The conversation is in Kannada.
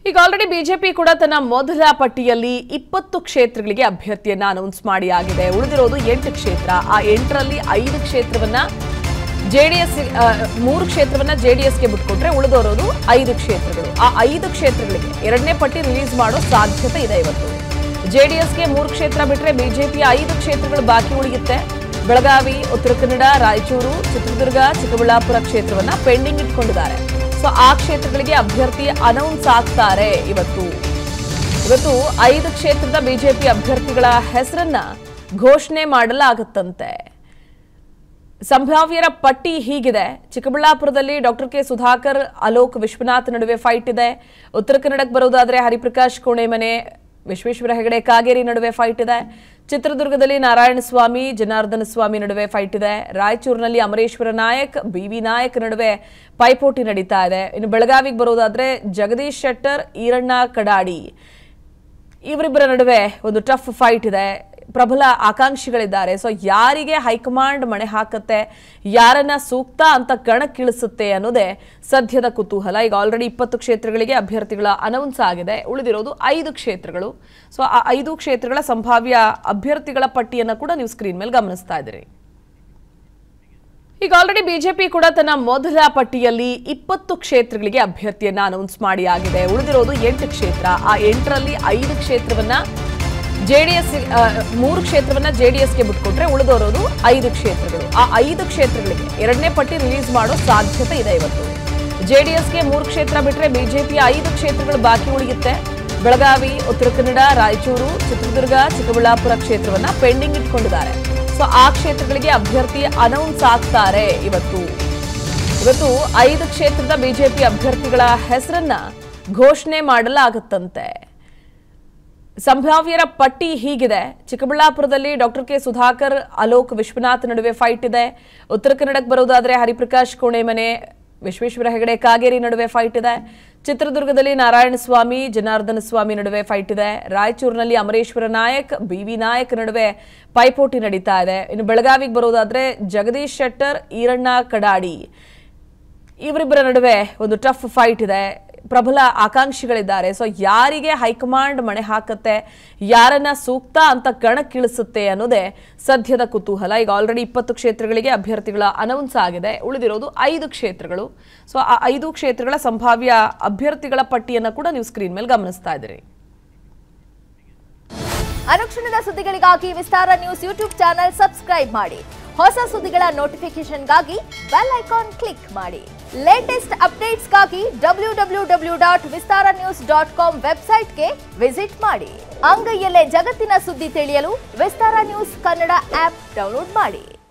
ಈಗ ಆಲ್ರೆಡಿ ಬಿಜೆಪಿ ಕೂಡ ತನ್ನ ಮೊದಲ ಪಟ್ಟಿಯಲ್ಲಿ ಇಪ್ಪತ್ತು ಕ್ಷೇತ್ರಗಳಿಗೆ ಅಭ್ಯರ್ಥಿಯನ್ನ ಅನೌನ್ಸ್ ಮಾಡಿ ಆಗಿದೆ ಉಳಿದಿರೋದು ಎಂಟು ಕ್ಷೇತ್ರ ಆ ಎಂಟರಲ್ಲಿ ಐದು ಕ್ಷೇತ್ರವನ್ನ ಜೆಡಿಎಸ್ ಮೂರು ಕ್ಷೇತ್ರವನ್ನ ಜೆಡಿಎಸ್ಗೆ ಬಿಟ್ಕೊಟ್ರೆ ಉಳಿದೋರೋದು ಐದು ಕ್ಷೇತ್ರಗಳು ಆ ಐದು ಕ್ಷೇತ್ರಗಳಿಗೆ ಎರಡನೇ ಪಟ್ಟಿ ರಿಲೀಸ್ ಮಾಡೋ ಸಾಧ್ಯತೆ ಇದೆ ಇವತ್ತು ಜೆಡಿಎಸ್ಗೆ ಮೂರು ಕ್ಷೇತ್ರ ಬಿಟ್ರೆ ಬಿಜೆಪಿಯ ಐದು ಕ್ಷೇತ್ರಗಳು ಬಾಕಿ ಉಳಿಯುತ್ತೆ ಬೆಳಗಾವಿ ಉತ್ತರ ಕನ್ನಡ ರಾಯಚೂರು ಚಿತ್ರದುರ್ಗ ಚಿಕ್ಕಬಳ್ಳಾಪುರ ಕ್ಷೇತ್ರವನ್ನ ಪೆಂಡಿಂಗ್ ಇಟ್ಕೊಂಡಿದ್ದಾರೆ ಸೊ ಆ ಕ್ಷೇತ್ರಗಳಿಗೆ ಅಭ್ಯರ್ಥಿ ಅನೌನ್ಸ್ ಆಗ್ತಾರೆ ಇವತ್ತು ಇವತ್ತು ಐದು ಕ್ಷೇತ್ರದ ಬಿಜೆಪಿ ಅಭ್ಯರ್ಥಿಗಳ ಹೆಸರನ್ನ ಘೋಷಣೆ ಮಾಡಲಾಗುತ್ತಂತೆ ಸಂಭಾವ್ಯರ ಪಟ್ಟಿ ಹೀಗಿದೆ ಚಿಕ್ಕಬಳ್ಳಾಪುರದಲ್ಲಿ ಡಾಕ್ಟರ್ ಕೆ ಸುಧಾಕರ್ ಅಲೋಕ್ ವಿಶ್ವನಾಥ್ ನಡುವೆ ಫೈಟ್ ಇದೆ ಉತ್ತರ ಕನ್ನಡಕ್ಕೆ ಬರೋದಾದ್ರೆ ಹರಿಪ್ರಕಾಶ್ ಕೋಣೆಮನೆ ವಿಶ್ವೇಶ್ವರ ಹೆಗಡೆ ಕಾಗೇರಿ ನಡುವೆ ಫೈಟ್ ಇದೆ ಚಿತ್ರದುರ್ಗದಲ್ಲಿ ನಾರಾಯಣ ಸ್ವಾಮಿ ಜನಾರ್ದನ ಸ್ವಾಮಿ ನಡುವೆ ಫೈಟ್ ಇದೆ ರಾಯಚೂರಿನಲ್ಲಿ ಅಮರೇಶ್ವರ ನಾಯಕ್ ಬಿ ವಿ ನಾಯಕ್ ನಡುವೆ ಪೈಪೋಟಿ ನಡೀತಾ ಇದೆ ಇನ್ನು ಬೆಳಗಾವಿಗೆ ಬರೋದಾದ್ರೆ ಜಗದೀಶ್ ಶೆಟ್ಟರ್ ಈರಣ್ಣ ಕಡಾಡಿ ಇವರಿಬ್ಬರ ನಡುವೆ ಒಂದು ಟಫ್ ಫೈಟ್ ಇದೆ ಪ್ರಬಲ ಆಕಾಂಕ್ಷಿಗಳಿದ್ದಾರೆ ಸೊ ಯಾರಿಗೆ ಹೈಕಮಾಂಡ್ ಮಣೆ ಹಾಕತ್ತೆ ಯಾರನ್ನ ಸೂಕ್ತ ಅಂತ ಕಣಕ್ಕಿಳಿಸುತ್ತೆ ಅನ್ನೋದೇ ಸದ್ಯದ ಕುತೂಹಲ ಈಗ ಆಲ್ರೆಡಿ ಇಪ್ಪತ್ತು ಕ್ಷೇತ್ರಗಳಿಗೆ ಅಭ್ಯರ್ಥಿಗಳ ಅನೌನ್ಸ್ ಆಗಿದೆ ಉಳಿದಿರೋದು ಐದು ಕ್ಷೇತ್ರಗಳು ಸೊ ಆ ಐದು ಕ್ಷೇತ್ರಗಳ ಸಂಭಾವ್ಯ ಅಭ್ಯರ್ಥಿಗಳ ಪಟ್ಟಿಯನ್ನು ಕೂಡ ನೀವು ಸ್ಕ್ರೀನ್ ಮೇಲೆ ಗಮನಿಸ್ತಾ ಇದ್ದೀರಿ ಈಗ ಆಲ್ರೆಡಿ ಬಿಜೆಪಿ ಕೂಡ ತನ್ನ ಮೊದಲ ಪಟ್ಟಿಯಲ್ಲಿ ಇಪ್ಪತ್ತು ಕ್ಷೇತ್ರಗಳಿಗೆ ಅಭ್ಯರ್ಥಿಯನ್ನ ಅನೌನ್ಸ್ ಮಾಡಿ ಆಗಿದೆ ಉಳಿದಿರೋದು ಎಂಟು ಕ್ಷೇತ್ರ ಆ ಎಂಟರಲ್ಲಿ ಐದು ಕ್ಷೇತ್ರವನ್ನ ಜೆಡಿಎಸ್ ಮೂರು ಕ್ಷೇತ್ರವನ್ನ ಜೆಡಿಎಸ್ಗೆ ಬಿಟ್ಕೊಟ್ರೆ ಉಳಿದೋರೋದು ಐದು ಕ್ಷೇತ್ರಗಳು ಆ ಐದು ಕ್ಷೇತ್ರಗಳಿಗೆ ಎರಡನೇ ಪಟ್ಟಿ ರಿಲೀಸ್ ಮಾಡೋ ಸಾಧ್ಯತೆ ಇದೆ ಇವತ್ತು ಜೆಡಿಎಸ್ಗೆ ಮೂರು ಕ್ಷೇತ್ರ ಬಿಟ್ರೆ ಬಿಜೆಪಿಯ ಐದು ಕ್ಷೇತ್ರಗಳು ಬಾಕಿ ಉಳಿಯುತ್ತೆ ಬೆಳಗಾವಿ ಉತ್ತರ ಕನ್ನಡ ರಾಯಚೂರು ಚಿತ್ರದುರ್ಗ ಚಿಕ್ಕಬಳ್ಳಾಪುರ ಕ್ಷೇತ್ರವನ್ನ ಪೆಂಡಿಂಗ್ ಇಟ್ಕೊಂಡಿದ್ದಾರೆ ಸೊ ಆ ಕ್ಷೇತ್ರಗಳಿಗೆ ಅಭ್ಯರ್ಥಿ ಅನೌನ್ಸ್ ಆಗ್ತಾರೆ ಇವತ್ತು ಇವತ್ತು ಐದು ಕ್ಷೇತ್ರದ ಬಿಜೆಪಿ ಅಭ್ಯರ್ಥಿಗಳ ಹೆಸರನ್ನ ಘೋಷಣೆ ಮಾಡಲಾಗುತ್ತಂತೆ ಸಂಭಾವ್ಯರ ಪಟ್ಟಿ ಹೀಗಿದೆ ಚಿಕ್ಕಬಳ್ಳಾಪುರದಲ್ಲಿ ಡಾಕ್ಟರ್ ಕೆ ಸುಧಾಕರ್ ಅಲೋಕ್ ವಿಶ್ವನಾಥ್ ನಡುವೆ ಫೈಟ್ ಇದೆ ಉತ್ತರ ಕನ್ನಡಕ್ಕೆ ಬರೋದಾದ್ರೆ ಹರಿಪ್ರಕಾಶ್ ಕೋಣೆಮನೆ ವಿಶ್ವೇಶ್ವರ ಹೆಗಡೆ ಕಾಗೇರಿ ನಡುವೆ ಫೈಟ್ ಇದೆ ಚಿತ್ರದುರ್ಗದಲ್ಲಿ ನಾರಾಯಣ ಸ್ವಾಮಿ ಜನಾರ್ದನ ಸ್ವಾಮಿ ನಡುವೆ ಫೈಟ್ ಇದೆ ರಾಯಚೂರಿನಲ್ಲಿ ಅಮರೇಶ್ವರ ನಾಯಕ್ ಬಿ ವಿ ನಾಯಕ್ ನಡುವೆ ಪೈಪೋಟಿ ನಡೀತಾ ಇದೆ ಇನ್ನು ಬೆಳಗಾವಿಗೆ ಬರೋದಾದ್ರೆ ಜಗದೀಶ್ ಶೆಟ್ಟರ್ ಈರಣ್ಣ ಕಡಾಡಿ ಇವರಿಬ್ಬರ ನಡುವೆ ಒಂದು ಟಫ್ ಫೈಟ್ ಇದೆ ಪ್ರಬಲ ಆಕಾಂಕ್ಷಿಗಳಿದ್ದಾರೆ ಸೊ ಯಾರಿಗೆ ಹೈಕಮಾಂಡ್ ಮಣೆ ಹಾಕತ್ತೆ ಯಾರನ್ನ ಸೂಕ್ತ ಅಂತ ಕಣಕ್ಕಿಳಿಸುತ್ತೆ ಅನ್ನೋದೇ ಸದ್ಯದ ಕುತೂಹಲ ಈಗ ಆಲ್ರೆಡಿ ಇಪ್ಪತ್ತು ಕ್ಷೇತ್ರಗಳಿಗೆ ಅಭ್ಯರ್ಥಿಗಳ ಅನೌನ್ಸ್ ಆಗಿದೆ ಉಳಿದಿರೋದು ಐದು ಕ್ಷೇತ್ರಗಳು ಸೊ ಆ ಐದು ಕ್ಷೇತ್ರಗಳ ಸಂಭಾವ್ಯ ಅಭ್ಯರ್ಥಿಗಳ ಪಟ್ಟಿಯನ್ನು ಕೂಡ ನೀವು ಸ್ಕ್ರೀನ್ ಮೇಲೆ ಗಮನಿಸ್ತಾ ಇದ್ದೀರಿ ಅನುಕ್ಷಣದ ಸುದ್ದಿಗಳಿಗಾಗಿ Vistara news YouTube channel subscribe ಮಾಡಿ ಹೊಸ ಸುದ್ದಿಗಳ ನೋಟಿಫಿಕೇಶನ್ಗಾಗಿ ಬೆಲ್ ಐಕಾನ್ ಕ್ಲಿಕ್ ಮಾಡಿ ಲೇಟೆಸ್ಟ್ ಅಪ್ಡೇಟ್ಸ್ಗಾಗಿ W W W dot Vistara news dot com ವೆಬ್ಸೈಟ್ಗೆ ವಿಸಿಟ್ ಮಾಡಿ ಅಂಗೈಯಲ್ಲೇ ಜಗತ್ತಿನ ಸುದ್ದಿ ತಿಳಿಯಲು Vistara news Kannada app download ಮಾಡಿ